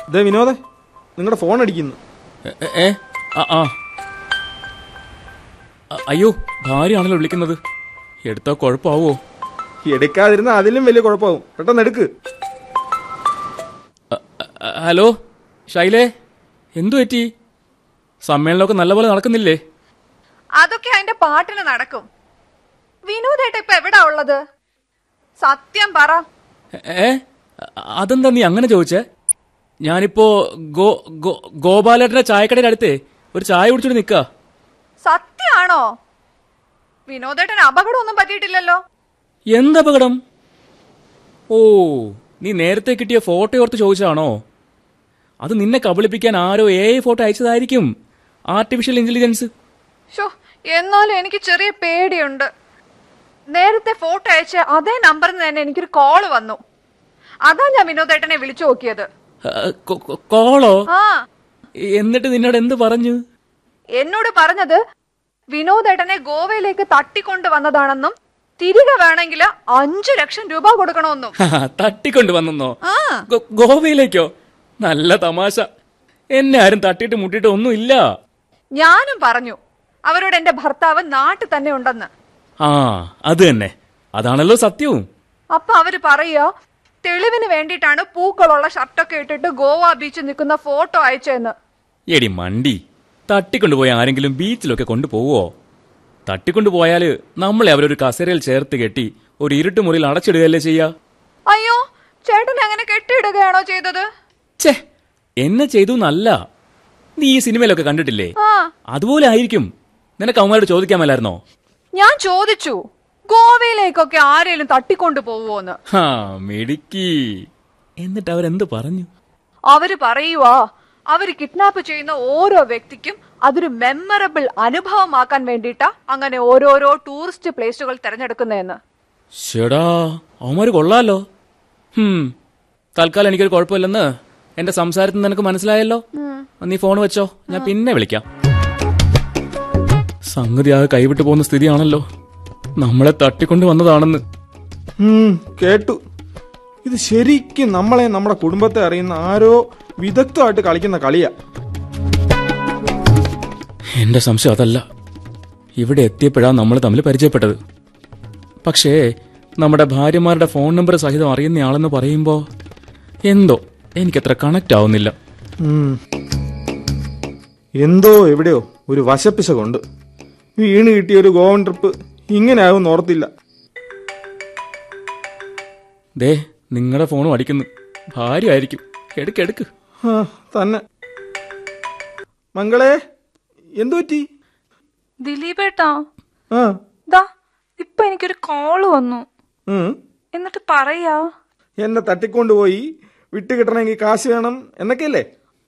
ദേ വിനോദേ നിങ്ങളുടെ ഫോൺ അടിക്കുന്നു A- A- ഏ ആ ആ അ- അയ്യോ ഭാര്യയാണല്ലോ വിളിക്കുന്നത് എടുത്താ കുഴപ്പമാവോ എടുക്കാതിരുന്ന അതിലും വലിയ കുഴപ്പമാവും പെട്ടെന്ന് എടുക്ക് അ- അ- ഹലോ ശൈലേ എന്തു പറ്റി സമ്മേളനമൊക്കെ നല്ലപോലെ നടക്കുന്നില്ലേ അതൊക്കെ അതിന്റെ പാട്ടിന് നടക്കും വിനോദേട്ട ഇപ്പൊ എവിടാ ഉള്ളത് സത്യം പറ എ- ഏ അതെന്താ നീ അങ്ങനെ ചോദിച്ചേ ഞാനിപ്പോ ഗോ ഗോ ഗോപാലേട്ടന്റെ ചായക്കടയുടെ അടുത്തേ ഒരു ചായ കുടിച്ചോണ്ട് നിക്കാ സത്യാണോ വിനോദേട്ടന് അപകടമൊന്നും പറ്റിയിട്ടില്ലല്ലോ എന്തപകടം ഓ നീ നേരത്തെ കിട്ടിയ ഫോട്ടോ ഓർത്ത് ചോദിച്ചാണോ അത് നിന്നെ കബളിപ്പിക്കാൻ ആരോ എ ഫോട്ടോ അയച്ചതായിരിക്കും ആർട്ടിഫിഷ്യൽ ഇന്റലിജൻസ് ഷോ എന്നാലും എനിക്ക് ചെറിയ പേടിയുണ്ട് നേരത്തെ ഫോട്ടോ അയച്ച അതേ നമ്പറിൽ നിന്ന് തന്നെ എനിക്കൊരു കോള് വന്നു അതാ ഞാൻ വിനോദേട്ടനെ വിളിച്ചു നോക്കിയത് കോളോ ആ എന്നിട്ട് നിന്നോട് എന്ത് പറഞ്ഞു എന്നോട് പറഞ്ഞത് വിനോദേട്ടനെ ഗോവയിലേക്ക് തട്ടിക്കൊണ്ട് വന്നതാണെന്നും തിരികെ വേണമെങ്കിൽ അഞ്ചു ലക്ഷം രൂപ കൊടുക്കണമെന്നും തട്ടിക്കൊണ്ട് വന്നെന്നോ ആ ഗോ- ഗോവയിലേക്കോ നല്ല തമാശ എന്നെ ആരും തട്ടിയിട്ട് മുട്ടിയിട്ട് ഒന്നുമില്ല ഞാനും പറഞ്ഞു അവരോട് എന്റെ ഭർത്താവ് നാട്ടിൽ തന്നെ ഉണ്ടെന്ന് ആ അത് തന്നെ അതാണല്ലോ സത്യവും അപ്പൊ അവര് പറയാ തെളിവിന് വേണ്ടിയിട്ടാണ് പൂക്കളുള്ള ഷർട്ടൊക്കെ ഇട്ടിട്ട് ഗോവ ബീച്ചിൽ നിൽക്കുന്ന ഫോട്ടോ അയച്ചതെന്ന് എടി മണ്ടി തട്ടിക്കൊണ്ടുപോയ ആരെങ്കിലും ബീച്ചിലൊക്കെ കൊണ്ടുപോവോ തട്ടിക്കൊണ്ടുപോയാല് നമ്മളെ അവരൊരു കസേരയിൽ ചേർത്ത് കെട്ടി ഒരു ഇരുട്ട് മുറിയിൽ അടച്ചിടുകയല്ലേ ചെയ്യാ അയ്യോ ചേട്ടൻ അങ്ങനെ കെട്ടിയിടുകയാണോ ചെയ്തത് ഛേ എന്നെ ചെയ്തു നല്ല നീ ഈ സിനിമയിലൊക്കെ കണ്ടിട്ടില്ലേ ആ അതുപോലെ ആയിരിക്കും നിനക്ക് അവന്മാരോട് ചോദിക്കാമല്ലായിരുന്നോ ഞാൻ ചോദിച്ചു ഗോവയിലേക്കൊക്കെ ആരെങ്കിലും തട്ടിക്കൊണ്ടു പോവുമോന്ന് ഹാ മിടുക്കി എന്നിട്ട് അവരെന്ത് പറഞ്ഞു അവര് പറയുവാ അവര് കിഡ്നാപ്പ് ചെയ്യുന്ന ഓരോ വ്യക്തിക്കും അതൊരു മെമ്മറബിൾ അനുഭവമാക്കാൻ വേണ്ടിയിട്ടാ അങ്ങനെ ഓരോരോ ടൂറിസ്റ്റ് പ്ലേസുകൾ തിരഞ്ഞെടുക്കുന്നതെന്ന് ഷെടാ അവന്മാര് കൊള്ളാലോ ഹും തൽക്കാലം എനിക്കൊരു കുഴപ്പമില്ലെന്ന് എന്റെ സംസാരത്തിൽ നിന്ന് നിനക്ക് മനസ്സിലായല്ലോ നീ ഫോൺ വെച്ചോ ഞാൻ പിന്നെ വിളിക്കാം സംഗതി ആകെ കൈവിട്ടു പോകുന്ന സ്ഥിതിയാണല്ലോ നമ്മളെ തട്ടിക്കൊണ്ട് വന്നതാണെന്ന് ഉം, കേട്ടു ഇത് ശരിക്കും നമ്മളെ നമ്മുടെ കുടുംബത്തെ അറിയുന്ന ആരോ വിദഗ്ധമായിട്ട് കളിക്കുന്ന കളിയാ എന്റെ സംശയം അതല്ല ഇവിടെ എത്തിയപ്പോഴാ നമ്മൾ തമ്മിൽ പരിചയപ്പെട്ടത് പക്ഷേ നമ്മുടെ ഭാര്യമാരുടെ ഫോൺ നമ്പർ സഹിതം അറിയുന്നയാളെന്ന് പറയുമ്പോ എന്തോ എനിക്കത്ര കണക്റ്റ് ആവുന്നില്ല ഉം. എന്തോ എവിടെയോ ഒരു വശപ്പിശകുണ്ട് വീണ് കിട്ടിയ ഒരു ഗോവൻ ട്രിപ്പ് ഇങ്ങനെ ആവും ഓർത്തില്ല ദേ നിങ്ങളുടെ ഫോണും അടിക്കുന്നു ഭാര്യ ആയിരിക്കും എടുക്ക് എടുക്ക് ആ, തന്നെ മംഗളെ എന്തു പറ്റി ദിലീപേട്ടാ ആ ദാ ഇപ്പൊ എനിക്കൊരു കോള് വന്നു ഉം. എന്നിട്ട് പറയാ എന്നെ തട്ടിക്കൊണ്ടുപോയി വിട്ട് കിട്ടണമെങ്കിൽ കാശ് വേണം എന്നൊക്കെയല്ലേ